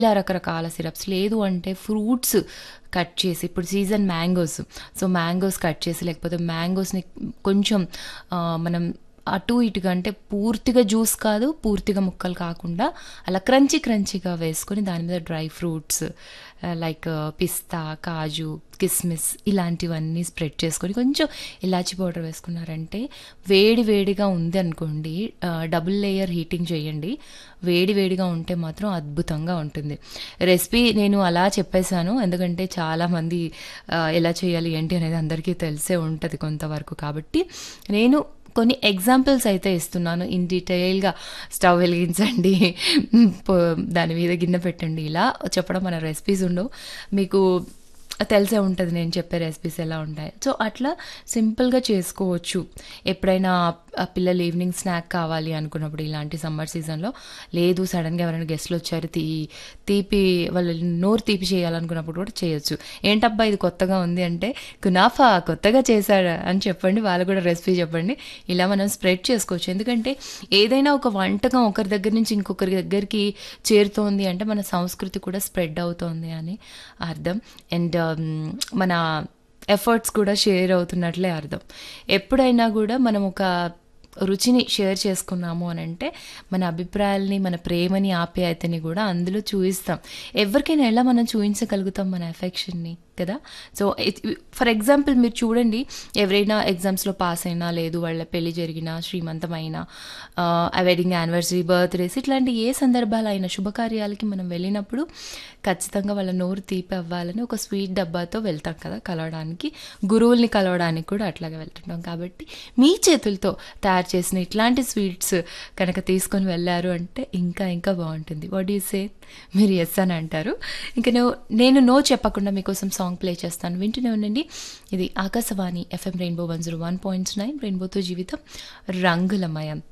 ఇలా రకరకాల సిరప్స్ లేదు అంటే ఫ్రూట్స్ కట్ చేసి ఇప్పుడు season mangoes so mangoes cut చేసి లేకపోతే మ్యాంగోస్ని కొంచెం ఆ, మనం అటు ఇటుగా అంటే పూర్తిగా జ్యూస్ కాదు పూర్తిగా ముక్కలు కాకుండా అలా క్రంచీ క్రంచీగా వేసుకొని దాని మీద dry fruits like pista kaju kismis ఇలాంటివన్నీ స్ప్రెడ్ చేసుకొని కొంచెం ఇలాచి పౌడర్ వేసుకున్నారంటే వేడి వేడిగా ఉంది అనుకోండి డబుల్ లేయర్ హీటింగ్ చేయండి వేడి వేడిగా ఉంటే మాత్రం అద్భుతంగా ఉంటుంది రెసిపీ నేను అలా చెప్పేశాను ఎందుకంటే చాలామంది ఆ, ఎలా చేయాలి ఏంటి అనేది అందరికీ తెలిసే ఉంటుంది కొంతవరకు కాబట్టి నేను కొన్ని ఎగ్జాంపుల్స్ అయితే ఇస్తున్నాను ఇన్ డీటెయిల్గా స్టవ్ వెలిగించండి పో- దాని మీద గిన్నె పెట్టండి ఇలా చెప్పడం మన రెసిపీస్ ఉండవు మీకు తెలిసే ఉంటుంది నేను చెప్పే రెసిపీస్ ఎలా ఉంటాయి సో అట్లా సింపుల్గా చేసుకోవచ్చు ఎప్పుడైనా ఆ పిల్లలు ఈవినింగ్ స్నాక్ కావాలి అనుకున్నప్పుడు ఇలాంటి సమ్మర్ సీజన్లో లేదు సడన్గా ఎవరైనా గెస్ట్లు వచ్చారు తీ తీపి వాళ్ళు నోరు తీపి చేయాలనుకున్నప్పుడు కూడా చేయొచ్చు ఏంటబ్బా ఇది కొత్తగా ఉంది అంటే కునాఫా కొత్తగా చేశారా అని చెప్పండి వాళ్ళు కూడా రెసిపీ చెప్పండి ఇలా మనం స్ప్రెడ్ చేసుకోవచ్చు ఎందుకంటే ఏదైనా ఒక వంటకం ఒకరి దగ్గర నుంచి ఇంకొకరి దగ్గరికి చేరుతోంది అంటే మన సంస్కృతి కూడా స్ప్రెడ్ అవుతోంది అని అర్థం అండ్ మన ఎఫర్ట్స్ కూడా షేర్ అవుతున్నట్లే అర్థం ఎప్పుడైనా కూడా మనం ఒక రుచిని షేర్ చేసుకున్నాము అని అంటే మన అభిప్రాయాల్ని మన ప్రేమని ఆప్యాయతని కూడా అందులో చూపిస్తాం ఎవరికైనా ఎలా మనం చూపించగలుగుతాం మన ఎఫెక్షన్ని కదా సో ఫర్ ఎగ్జాంపుల్ మీరు చూడండి ఎవరైనా ఎగ్జామ్స్లో పాస్ అయినా లేదు వాళ్ళ పెళ్లి జరిగినా శ్రీమంతమైనా వెడ్డింగ్ యానివర్సరీ బర్త్డేస్ ఇట్లాంటి ఏ సందర్భాలైనా శుభకార్యాలకి మనం వెళ్ళినప్పుడు ఖచ్చితంగా వాళ్ళ నోరు తీపి అవ్వాలని ఒక స్వీట్ డబ్బాతో వెళ్తాం కదా కలవడానికి గురువుల్ని కలవడానికి కూడా అట్లాగే వెళ్తుంటాం కాబట్టి మీ చేతులతో తయారు చేసిన ఇట్లాంటి స్వీట్స్ కనుక తీసుకొని వెళ్ళారు అంటే ఇంకా ఇంకా బాగుంటుంది వాట్ యూ సే మీరు ఎస్ అని అంటారు ఇంకా నువ్వు నేను నో చెప్పకుండా మీకోసం సాంగ్ ప్లే చేస్తాను వింటూనే ఉండండి ఇది Akashvani FM rainbow one zero one point nine రెయిన్బోతో జీవితం రంగులమయం